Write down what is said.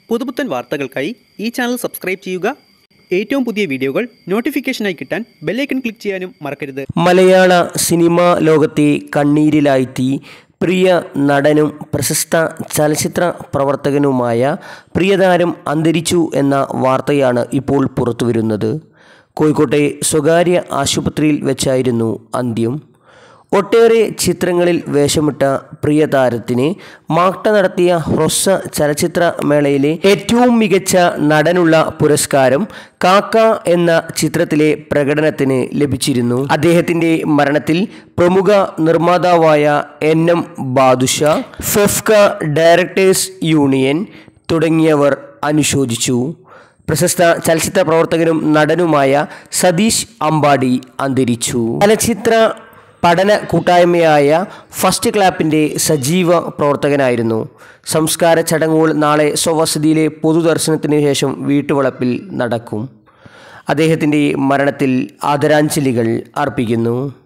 പുതുപുത്തൻ വാർത്തകൾക്കായി ഈ ചാനൽ സബ്സ്ക്രൈബ് ചെയ്യുക ഏറ്റവും പുതിയ വീഡിയോകൾ നോട്ടിഫിക്കേഷനായി കിട്ടാൻ ബെല്ലൈക്കൺ ക്ലിക്ക് ചെയ്യാനും മറക്കരുത് മലയാള സിനിമാ ലോകത്തെ കണ്ണീരിലാഴ്ത്തി പ്രിയ നടനും പ്രശസ്ത ചലച്ചിത്ര പ്രവർത്തകനുമായ പ്രിയതാരം അന്തരിച്ചു എന്ന വാർത്തയാണ് ഇപ്പോൾ പുറത്തുവരുന്നത് കോഴിക്കോട്ടെ സ്വകാര്യ ആശുപത്രിയിൽ വെച്ചായിരുന്നു അന്ത്യം ഒട്ടേറെ ചിത്രങ്ങളിൽ വേഷമിട്ട പ്രിയതാരത്തിന് മാക്ട നടത്തിയ ഹ്രസ്വ ചലച്ചിത്ര മേളയിലെ ഏറ്റവും മികച്ച നടനുള്ള പുരസ്കാരം കാക്ക എന്ന ചിത്രത്തിലെ പ്രകടനത്തിന് ലഭിച്ചിരുന്നു അദ്ദേഹത്തിന്റെ മരണത്തിൽ പ്രമുഖ നിർമ്മാതാവായ N M Badusha FEFKA directors union തുടങ്ങിയവർ അനുശോചിച്ചു പ്രശസ്ത ചലച്ചിത്ര പ്രവർത്തകനും നടനുമായ സതീഷ് അമ്പാടി അന്തരിച്ചു ചലച്ചിത്ര പഠന കൂട്ടായ്മയായ ഫസ്റ്റ് ക്ലാപ്പിൻ്റെ സജീവ പ്രവർത്തകനായിരുന്നു സംസ്കാര ചടങ്ങുകൾ നാളെ സ്വവസതിയിലെ പൊതുദർശനത്തിന് ശേഷം വീട്ടുവളപ്പിൽ നടക്കും അദ്ദേഹത്തിൻ്റെ മരണത്തിൽ ആദരാഞ്ജലികൾ അർപ്പിക്കുന്നു